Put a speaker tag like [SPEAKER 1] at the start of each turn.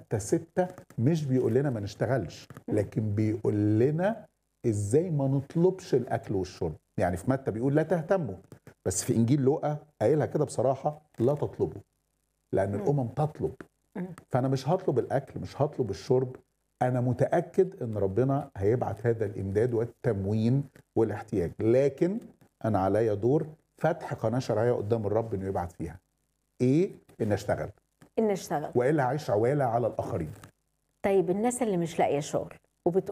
[SPEAKER 1] متى ستة مش بيقول لنا ما نشتغلش لكن بيقول لنا ازاي ما نطلبش الاكل والشرب يعني في متى بيقول لا تهتموا بس في انجيل لوقا قايلها كده بصراحه لا تطلبوا لان الامم تطلب فانا مش هطلب الاكل مش هطلب الشرب انا متاكد ان ربنا هيبعت هذا الامداد والتموين والاحتياج لكن انا عليا دور فتح قناه شرعيه قدام الرب انه يبعت فيها ايه ان اشتغل
[SPEAKER 2] ان اشتغل
[SPEAKER 1] والا هعيش عواله على الاخرين
[SPEAKER 2] طيب الناس اللي مش لاقيه شغل وبتقول